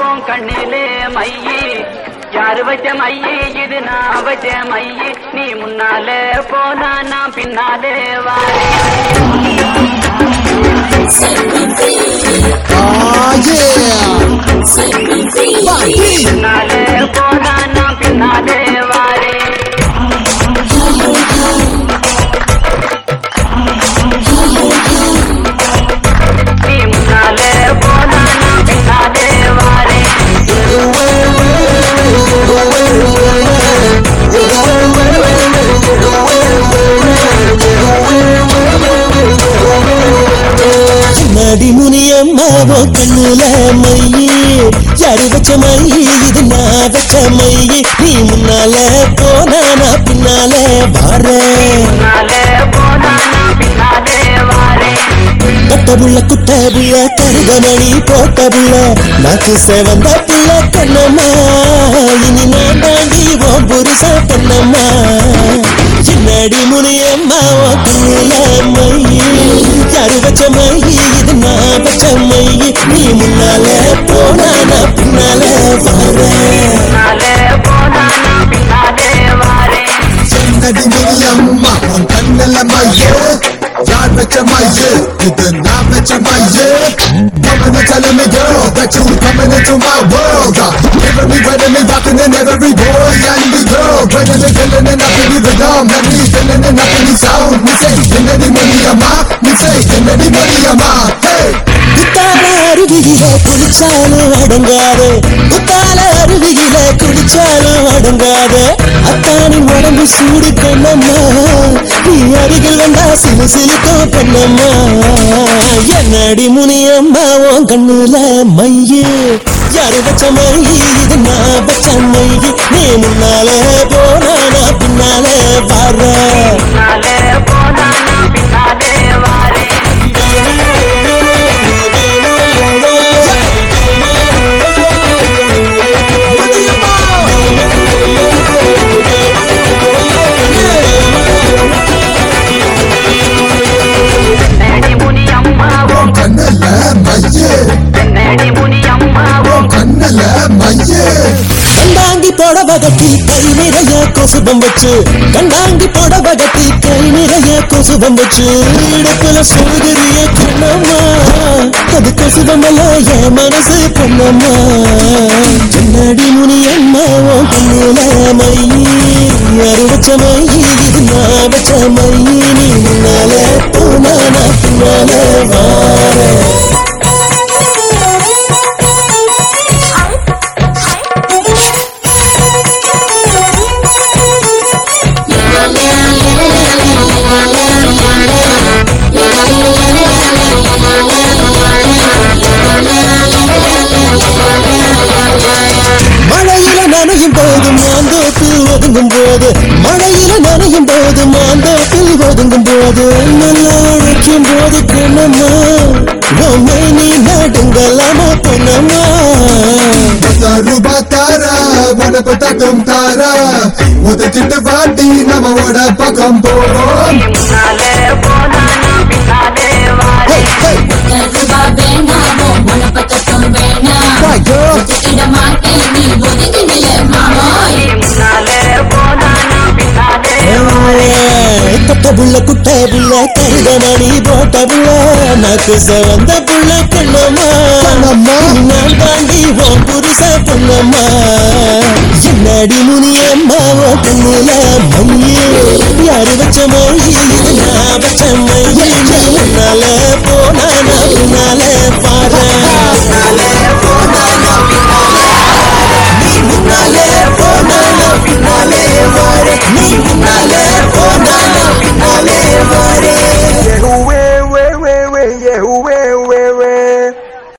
உன் கண்ணிலே மையி யாரு வச்ச மையி இது நான் வச்ச மையி நீ முன்னாலே போனா நான் பின்னாலே வாரேன் Ah, yeah. Body. முன்னாலே போனா நான் பின்னாலே வாரேன் நீ முன்னாலே போனா நான் பின்னாலே வாரேன் நடி முனியம்மாவோ கண்ணுல மையி யாரு வச்ச மையி இது நான் வச்ச மையி நீ முன்னால போனா நான் பின்னால வரேன் முன்னாலே போனா நான் பின்னாலே வாரேன் கட்ட புள்ள குட்ட புள்ள கருகமணி போட்ட புள்ள நாக்கு செவந்த புள்ள கண்ணம்மா இனி நான் தாண்டி ஓ புருஷ பொண்ணம்மா சின்னடி முனியம்மா ஓ கண்ணுல மையி யாரு வச்ச மையி இது நான் வச்ச மையி நீ முன்னால போனா நான் பின்னால வரேன் முன்னாலே போனா நான் பின்னாலே வாரேன் செங்கடி முனியம்மா உன் கண்ணில மைய யார் வச்ச மைய இது நான் வச்ச மைய Coming and telling me girl that you coming into my world Giving me ready me rocking in every boy and the girl Bringing the killing and up in the rhythm And me feeling and up in the sound Me say, Kennedy Muniyamma Me say, Kennedy Muniyamma Hey! குத்தால அருவியில குளிச்சாலும் அடங்காது குத்தால அருவியில குளிச்சாலும் அடங்காது அத்தானின் உடம்பு சூடு கண்ணம்மா நீ அருகில் வந்தா சிலு சிலுக்கும் கண்ணம்மா என்னடி முனியம்மா உன் கண்ணுல மையு யாரு வச்ச மையி இது நான் வச்ச மையி நீ முன்னால போனா நான் பின்னால வர்றேன் முன்னாலே போனா நான் பின்னாலே வாரேன் நடி முனி அம்மாவும் உன் கண்ணில மைய நடி முனி அம்மாவும் கண்ணில மைய கண்டாங்கி புடவ கட்டி கை நிறைய கொசுபம் வச்சு கண்டாங்கி புடவ கட்டி கை நிறைய கொசுபம் வச்சு இடுப்புல சோதரிய கண்ணம்மா அது கொசுபமல்ல என் மனசு பொண்ணம்மா கண்ணாடி முனி அம்மா உன் கண்ணுல மையி அறுவச்ச மையி இது நான் வச்ச மையி நீ முன்னால போனா நான் பின்னால வாரேன் மழையில நனையும் போது மாந்தோப்பில் ஒதுங்கும் போது மழையில நனையும் போது மாந்தோப்பில் ஒதுங்கும் போது நல்லா அழைக்கும் போது கண்ணம்மா உண்மை நீ நடுங்கலாமா பொண்ணம்மா ரூபா தாரா உனக்கு தட்டும் தாரா உதச்சிட்டு வாட்டி நம்மவோட பக்கம் போவோம் முன்னாலே போனா நான் பின்னாலே வாரேன் ரூபா வேணாமோ மனப்பத்தம் வேணாம் ஐயோ இட மாட்டேன் நீ ஒதுங்கி நில மாமோய் முன்னாலே போனா நான் பின்னாலே கட்ட புள்ள குட்ட புள்ள கருதமணி போட்ட புள்ள நாக்கு சவந்த புள்ள கண்ணம்மா கண்ணம்மா. நான் தாண்டி உன் புருஷ பொண்ணம்மா என்னடி முனியம்மா உன் கண்ணுல மையே யாரு வச்ச மொழி இது நான் வச்ச மையே முன்னால